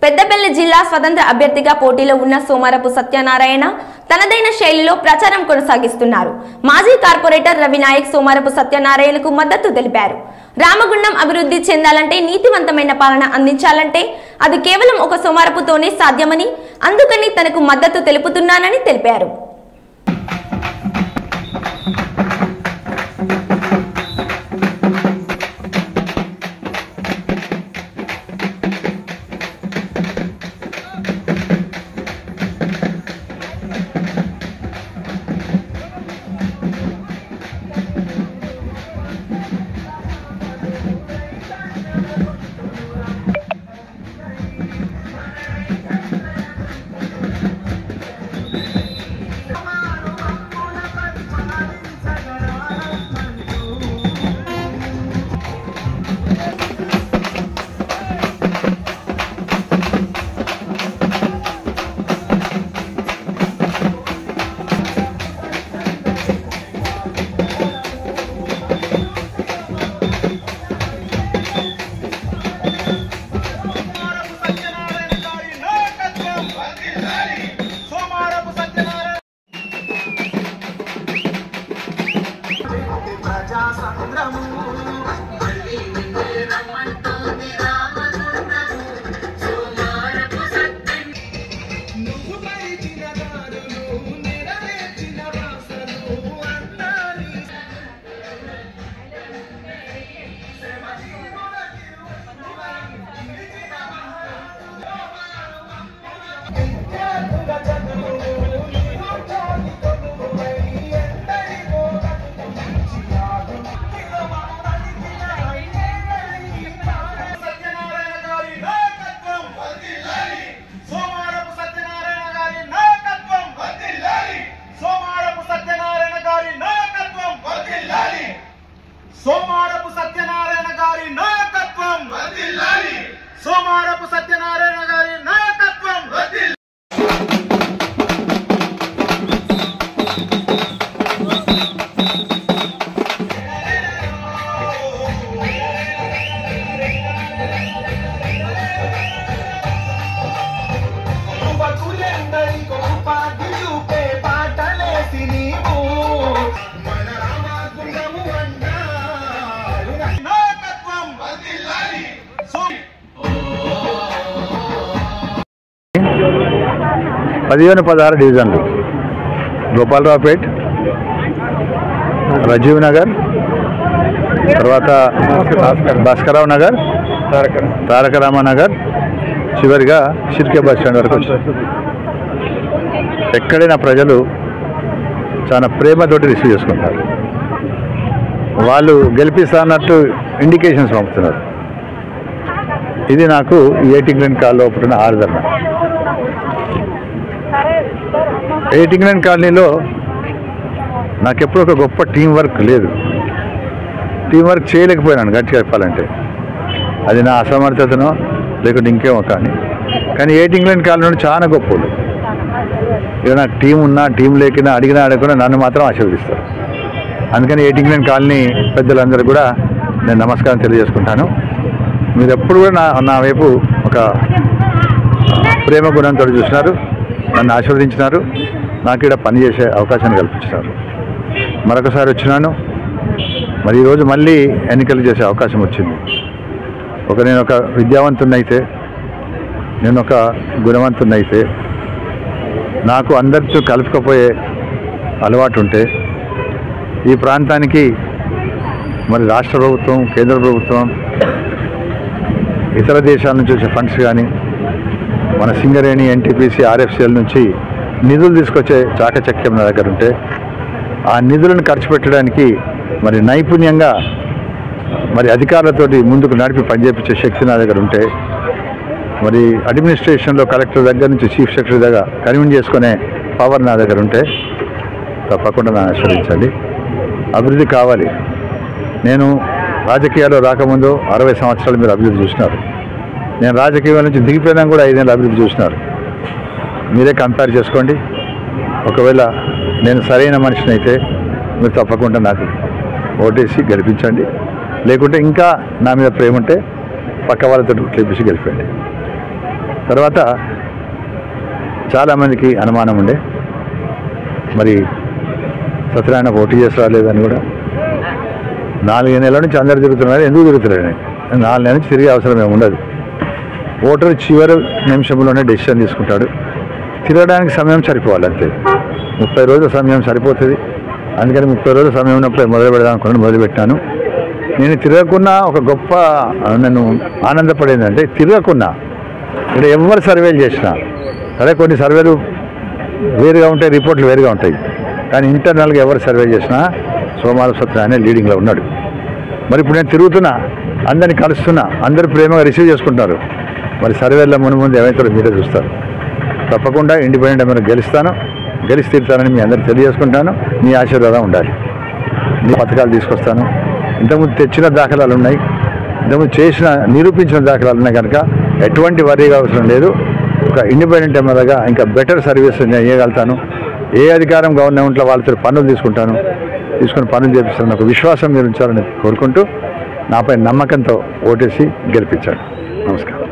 పెద్దపల్లి జిల్లా స్వతంత్ర అభ్యర్థిగా పోటీలో ఉన్న సోమారపు సత్యనారాయణ తనదైన శైలిలో ప్రచారం కొనసాగిస్తున్నారు మాజీ కార్పొరేటర్ రవినాయక్ సోమారపు సత్యనారాయణకు మద్దతు తెలిపారు రామగుండం అభివృద్ధి చెందాలంటే నీతివంతమైన పాలన అందించాలంటే అది కేవలం ఒక సోమారపుతోనే సాధ్యమని అందుకని తనకు మద్దతు తెలుపుతున్నానని తెలిపారు సత్యనారాయణ గారి నాయకత్వం సోమారపు సత్యనారాయణ ప్రజా సంగ్రము నువ్వు పలికిన దారులు నెరవేర్చిన వాసలు అన్నాని సత్యనారాయణ గారి నాయకత్వం సోమారపు సత్యనారాయణ గారి నాయకత్వం సోమారపు సత్యనారాయణ గారి నాయకత్వం సోమారపు సత్యనారాయణ గారి నాయకత్వం సోమారపు సత్యనారాయణ గారి నాయకత్వం బతులెందరికో ఉపాధి చూపే పాటలేసి నీవు మన రామగుండము అన్నారు నాయకత్వం సో పదిహేను పదహారు డివిజన్లు గోపాలరావుపేట్ రాజీవ్ నగర్ తర్వాత భాస్కరరావు నగర్ తారక రామ నగర్ చివరిగా షిర్కే బస్ స్టాండ్ వరకు వచ్చారు ఎక్కడైనా ప్రజలు చాలా ప్రేమతోటి రిసీవ్ చేసుకుంటారు వాళ్ళు గెలిపిస్తా అన్నట్టు ఇండికేషన్స్ పంపుతున్నారు ఇది నాకు ఎయిటింగ్ లైన్ కాల్లో పుట్టిన ఆదరణ ఎయిటింగ్ లైన్ కాలనీలో నాకెప్పుడు ఒక గొప్ప టీం వర్క్ లేదు టీం వర్క్ చేయలేకపోయినాను గట్టిగా చెప్పాలంటే అది నా అసమర్థతనో లేకుంటే ఇంకేమో కానీ కానీ ఎయిటింగ్ లైన్ కాలనీ నుండి చాలా గొప్పలు ఇక నాకు టీం ఉన్నా టీం లేకున్నా అడిగినా అడగకుండా నన్ను మాత్రం ఆశీర్వదిస్తారు అందుకని ఎయిటింగ్ లైన్ కాలనీ పెద్దలందరూ కూడా నేను నమస్కారం తెలియజేసుకుంటాను మీరు ఎప్పుడు కూడా నా నా వైపు ఒక ప్రేమ గుణంతో చూసినారు నన్ను ఆశీర్వదించినారు నాకు ఇక్కడ పనిచేసే అవకాశాన్ని కల్పించినారు మరొకసారి వచ్చినాను మరి ఈరోజు మళ్ళీ ఎన్నికలు చేసే అవకాశం వచ్చింది ఒక నేను ఒక విద్యావంతున్నైతే నేను ఒక గుణవంతున్నైతే నాకు అందరితో కలుపుకపోయే అలవాటు ఉంటే ఈ ప్రాంతానికి మరి రాష్ట్ర ప్రభుత్వం కేంద్ర ప్రభుత్వం ఇతర దేశాల నుంచి వచ్చే ఫండ్స్ కానీ మన సింగరేణి ఎన్టీపీసీ ఆర్ఎఫ్సిఎల్ నుంచి నిధులు తీసుకొచ్చే చాకచక్యం నా దగ్గర ఉంటే ఆ నిధులను ఖర్చు పెట్టడానికి మరి నైపుణ్యంగా మరి అధికారులతోటి ముందుకు నడిపి పనిచేపించే శక్తి నా దగ్గర ఉంటే మరి అడ్మినిస్ట్రేషన్లో కలెక్టర్ దగ్గర నుంచి చీఫ్ సెక్రటరీ దగ్గర కన్వీన్ చేసుకునే పవర్ నా దగ్గర ఉంటే తప్పకుండా నన్ను ఆశ్రయించండి అభివృద్ధి కావాలి నేను రాజకీయాల్లో రాకముందు అరవై సంవత్సరాలు మీరు అభివృద్ధి చూసినారు నేను రాజకీయాల నుంచి దిగిపోయినా కూడా ఐదేళ్ళు అభివృద్ధి చూసినారు మీరే కంపేర్ చేసుకోండి ఒకవేళ నేను సరైన మనిషిని అయితే మీరు తప్పకుండా నాకు ఓటేసి గెలిపించండి లేకుంటే ఇంకా నా మీద ప్రేమ ఉంటే పక్క వాళ్ళతో గెలిపించి గెలిపండి తర్వాత చాలామందికి అనుమానం ఉండే మరి సత్యనారాయణ పోటీ చేస్తారా లేదని కూడా నాలుగు నెలల నుంచి అందరు తిరుగుతున్నారు ఎందుకు తిరుగుతున్నారు నాలుగు నెలల నుంచి తిరిగే అవసరం ఏమి ఉండదు ఓటర్ చివరి నిమిషంలోనే డెసిషన్ తీసుకుంటాడు తిరగడానికి సమయం సరిపోవాలి అంతే ముప్పై రోజుల సమయం సరిపోతుంది అందుకని ముప్పై రోజుల సమయం ఉన్నప్పుడే మొదలు పెడదాం అనుకున్నాను మొదలు పెట్టాను నేను తిరగకున్నా ఒక గొప్ప ఆ, నన్ను ఆనందపడేది అంటే తిరగకున్నా ఇక్కడ ఎవరు సర్వేలు చేసినా సరే కొన్ని సర్వేలు వేరుగా ఉంటాయి రిపోర్ట్లు వేరుగా ఉంటాయి కానీ ఇంటర్నల్గా ఎవరు సర్వే చేసినా సోమాల సత్యనారాయణ లీడింగ్లో ఉన్నాడు మరి ఇప్పుడు నేను తిరుగుతున్నా అందరిని కలుస్తున్నా అందరు ప్రేమగా రిసీవ్ చేసుకుంటున్నారు మరి సర్వేలో ముందు ముందు ఏమవుతారో మీరే చూస్తారు తప్పకుండా ఇండిపెండెంట్ మీరు గెలుస్తాను గెలిచి తీరుతానని మీ అందరికి తెలియజేసుకుంటాను మీ ఆశీర్వాదం ఉండాలి మీ పథకాలు తీసుకొస్తాను ఇంతకుముందు తెచ్చిన దాఖలాలు ఉన్నాయి ఇంతకుముందు చేసిన నిరూపించిన దాఖలాలు ఉన్నాయి కనుక ఎటువంటి వరీగా అవసరం లేదు ఒక ఇండిపెండెంట్ ఎమ్మెల్యేగా ఇంకా బెటర్ సర్వీస్ నేను చేయగలుగుతాను ఏ అధికారం గవర్నమెంట్లో వాళ్ళతో పనులు తీసుకుంటాను తీసుకుని పనులు చేపిస్తాను ఒక విశ్వాసం మీరు ఉంచాలని కోరుకుంటూ నాపై నమ్మకంతో ఓటేసి గెలిపించాడు నమస్కారం